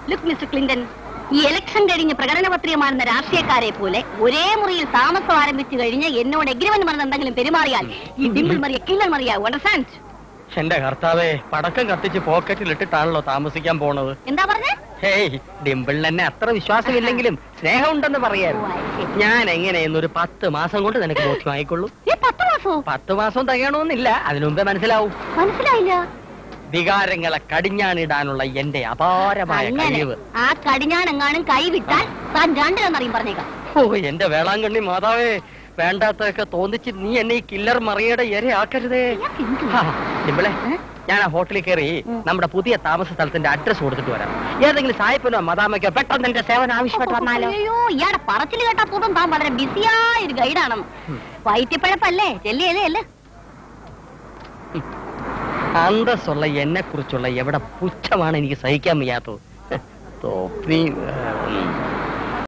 Look mister Clinton ഈ election കഴിഞ്ഞ് പ്രകടന പത്രികമാണെന്ന രാഷ്ട്രീയക്കാരെ പോലെ ഒരേ മുറിയിൽ താമസം ആരംഭിച്ചു കഴിഞ്ഞ് എന്നോട് എഗ്രിമെന്റ് പറഞ്ഞ് എന്തെങ്കിലും പെരുമാറിയാൽ ഈ dimple Mariya killer Mariya understand എന്റെ കർത്താവേ പടക്കം കത്തിച്ച് പോക്കറ്റിൽ ഇട്ടിട്ടാണല്ലോ താമസിക്കാൻ പോണത് എന്താ പറഞ്ഞേ ഹേയ് ഡിമ്പിളിന് എന്നെ അത്ര വിശ്വാസമില്ലെങ്കിലും സ്നേഹമുണ്ടെന്ന് പറയാൻ ഞാൻ എങ്ങനെയെന്നൊരു പത്ത് മാസം കൊണ്ട് നിനക്ക് ബോധ്യമായിക്കൊള്ളൂ ഏ പത്ത് മാസോ പത്ത് മാസം തികയണമെന്നില്ല അതിനു മുമ്പേ മനസ്സിലാവും മനസ്സിലായില്ല വികാരങ്ങളെ കടിഞ്ഞാണിടാനുള്ള എന്റെ അപാരമായ അങ്ങനെ കഴിവ് ആ കടിഞ്ഞാണെങ്ങാനും കൈവിട്ടാൽ താൻ രണ്ടിലെന്നറിയും പറഞ്ഞേക്കാം ഓ എന്റെ വേളാങ്കണ്ണി മാതാവേ വേണ്ടാത്തൊക്കെ തോന്നിച്ച് നീ എന്നെ ഈ കില്ലർ മറിയുടെ ഇരയാക്കരുതേ ആ, ഡിംപിളെ ഞാൻ ആ ഹോട്ടലിൽ കയറി നമ്മുടെ പുതിയ താമസ സ്ഥലത്തിന്റെ അഡ്രസ് കൊടുത്തിട്ട് വരാം ഏതെങ്കിലും സായിപ്പിനോ മദാമയ്ക്കോ പെട്ടെന്ന് എന്റെ സേവനം ആവശ്യപ്പെട്ട് വന്നാലോ അയ്യോ ഇയാടെ പറച്ചിൽ കേട്ടാ തോന്നും താൻ വളരെ ബിസിയായ ഒരു ഗൈഡാണെന്ന് വയറ്റിപ്പഴപ്പല്ലേ ചെല്ലിയല്ലേ അല്ലേ അന്തസ്സുള്ള എന്നെ കുറിച്ചുള്ള എവിടെ പുച്ഛമാണ് എനിക്ക് സഹിക്കാൻ വയ്യാത്തത് തൊപ്പി ഉം.